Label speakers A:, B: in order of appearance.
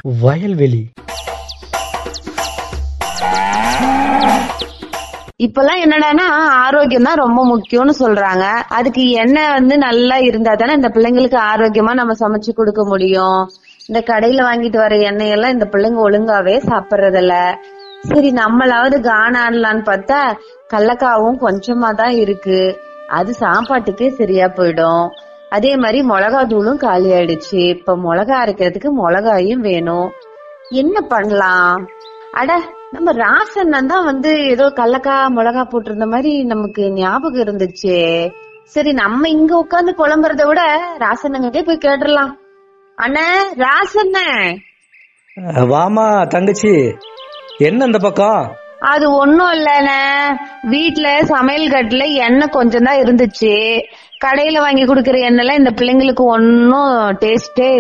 A: வயல்வெளி
B: இப்பெல்லாம் என்னடான்னா ஆரோக்கியம் தான் ரொம்ப முக்கியம்னு சொல்றாங்க அதுக்கு எண்ணெய் வந்து நல்லா இருந்தா தானே இந்த பிள்ளைங்களுக்கு ஆரோக்கியமா நம்ம சமைச்சு கொடுக்க முடியும் இந்த கடையில வாங்கிட்டு வர எண்ணெய் எல்லாம் இந்த பிள்ளைங்க ஒழுங்காவே சாப்பிடுறதில்ல சரி நம்மளாவது காணாடலான்னு பார்த்தா கடலக்காவும் கொஞ்சமா தான் இருக்கு அது சாப்பாட்டுக்கே சரியா போயிடும் அதே மாதிரி மிளகா தூளும் காலி ஆயிடுச்சு இப்ப மிளகா அரைக்கிறதுக்கு மிளகாயும் வேணும் என்ன பண்ணலாம் அட நம்ம ராசண்ணன் தான் வந்து ஏதோ கடலக்கா மிளகா போட்டிருந்த மாதிரி நமக்கு ஞாபகம் இருந்துச்சு சரி நம்ம இங்க உட்கார்ந்து புலம்புறத விட ராசண்ணங்கிட்டே போய் கேட்டுடலாம் அண்ணே ராசண்ண
A: அஹ், வாமா தங்கச்சி என்ன இந்த பக்கம்
B: அது ஒண்ணும் இல்லண்ணே வீட்ல சமையல் கட்டுல எண்ணெய் கொஞ்சம் தான் இருந்துச்சு கடையில வாங்கி குடுக்கற எண்ணெய்ல இந்த பிள்ளைங்களுக்கு ஒன்னும் டேஸ்டே